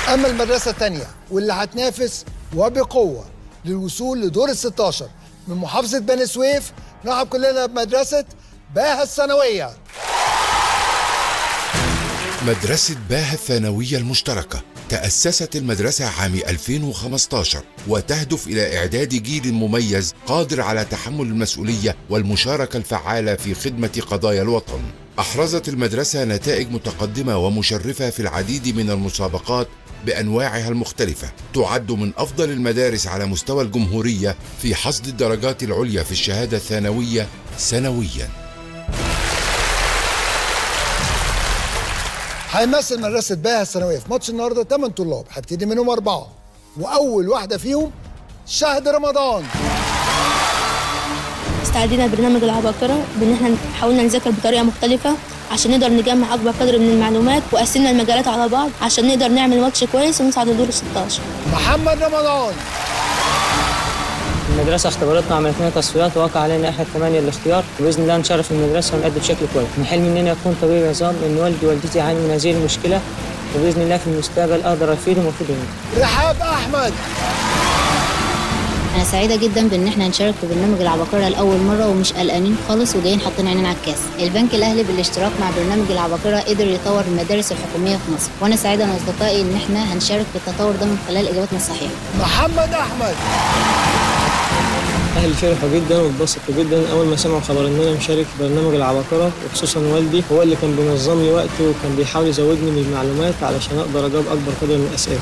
اما المدرسه الثانيه واللي هتنافس وبقوه للوصول لدور ال 16 من محافظه بني سويف نرحب كلنا بمدرسه باها الثانويه مدرسة باها الثانوية المشتركة تأسست المدرسة عام 2015 وتهدف إلى إعداد جيل مميز قادر على تحمل المسؤولية والمشاركة الفعالة في خدمة قضايا الوطن. أحرزت المدرسة نتائج متقدمة ومشرفة في العديد من المسابقات بأنواعها المختلفة تعد من أفضل المدارس على مستوى الجمهورية في حصد الدرجات العليا في الشهادة الثانوية سنوياً هيمثل مدرسه باها الثانويه في ماتش النهارده 8 طلاب هبتدي منهم اربعه واول واحده فيهم شهد رمضان استعدينا برنامج العباقرة بإن احنا حاولنا نذاكر بطريقة مختلفة عشان نقدر نجمع أكبر قدر من المعلومات وقسمنا المجالات على بعض عشان نقدر نعمل ماتش كويس ونصعد لدور ال 16 محمد رمضان المدرسة اختبرتنا عملت لنا تصفيات ووقع علينا احد ثمانية الاختيار وبإذن الله نشرف المدرسة ونأدي بشكل كويس من حلمي إن أنا أكون طبيب عظام لأن والدي ووالدتي يعانوا من هذه المشكلة وبإذن الله في المستقبل أقدر أفيدهم وأفيدهم رحاب احمد أنا سعيدة جدا بإن احنا نشارك في برنامج العباقرة لأول مرة ومش قلقانين خالص وجايين حاطين عينينا على الكاس. البنك الأهلي بالاشتراك مع برنامج العباقرة قدر يطور المدارس الحكومية في مصر، وأنا سعيدة أنا وأصدقائي إن احنا هنشارك في التطور ده من خلال إجاباتنا الصحيحة. محمد احمد أهلي فرحوا جدا واتبسطوا جدا أول ما سمعوا خبر إن أنا مشارك في برنامج العباقرة وخصوصا والدي هو اللي كان بينظم لي وقتي وكان بيحاول يزودني من المعلومات علشان أقدر أجاوب أكبر قدر من الأسئلة.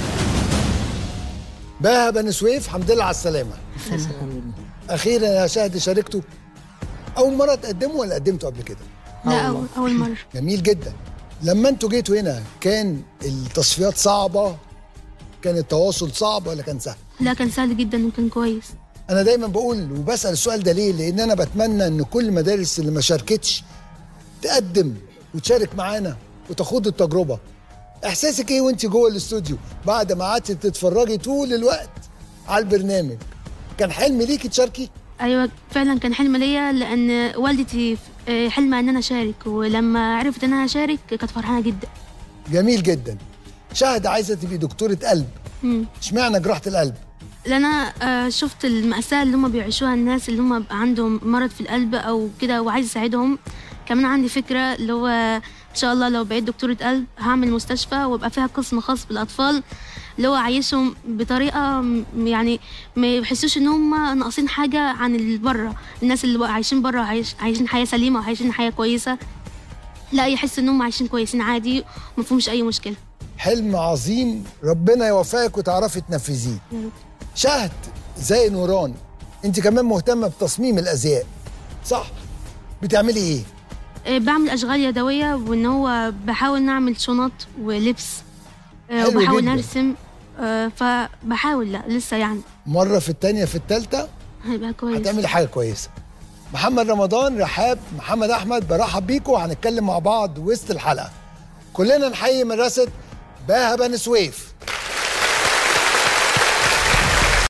باها بني سويف الحمد لله على السلامه اخيرا يا شهد شاركتوا اول مره تقدموا ولا قدمتوا قبل كده لا أول, أول مرة جميل جدا لما انتوا جيتوا هنا كان التصفيات صعبه كان التواصل صعب ولا كان سهل لا كان سهل جدا وكان كويس انا دايما بقول وبسال السؤال ده ليه لان انا بتمنى ان كل المدارس اللي ما شاركتش تقدم وتشارك معانا وتخوض التجربه احساسك ايه وانت جوه الاستوديو بعد ما قعدتي تتفرجي طول الوقت على البرنامج كان حلم ليكي تشاركي أيوة فعلا كان حلم ليا لأن والدتي آه، حلمها إن أنا أشارك ولما عرفت إن أنا هشارك كانت فرحانة جدا جميل جدا شهد عايزه تبقي دكتوره قلب مم. اشمعنى جراحه القلب لأن أنا آه، شفت المأساة اللي هم بيعيشوها الناس اللي هم بقى عندهم مرض في القلب أو كده وعايز أساعدهم كمان عندي فكرة اللي هو إن شاء الله لو بقيت دكتورة قلب هعمل مستشفى ويبقى فيها قسم خاص بالأطفال اللي هو عايشهم بطريقة م- يعني ما يحسوش إن هم ناقصين حاجة عن اللي بره الناس اللي بقى عايشين بره عايش عايشين حياة سليمة وعايشين حياة كويسة لا يحس إن هم عايشين كويسين عادي ومفهومش أي مشكلة حلم عظيم ربنا يوفقك وتعرفي تنفذيه يا رب. شهد زي نوران انت كمان مهتمه بتصميم الازياء صح بتعملي ايه آه، بعمل اشغال يدويه وان هو بحاول نعمل شنط ولبس آه، حلو وبحاول جداً. نرسم آه، فبحاول لا لسه يعني مره في الثانيه في الثالثه هيبقى كويس هتعملي حاجه كويسه محمد رمضان رحاب محمد احمد برحب بيكم وهنتكلم مع بعض وسط الحلقه كلنا نحيي مدرسه باها بني سويف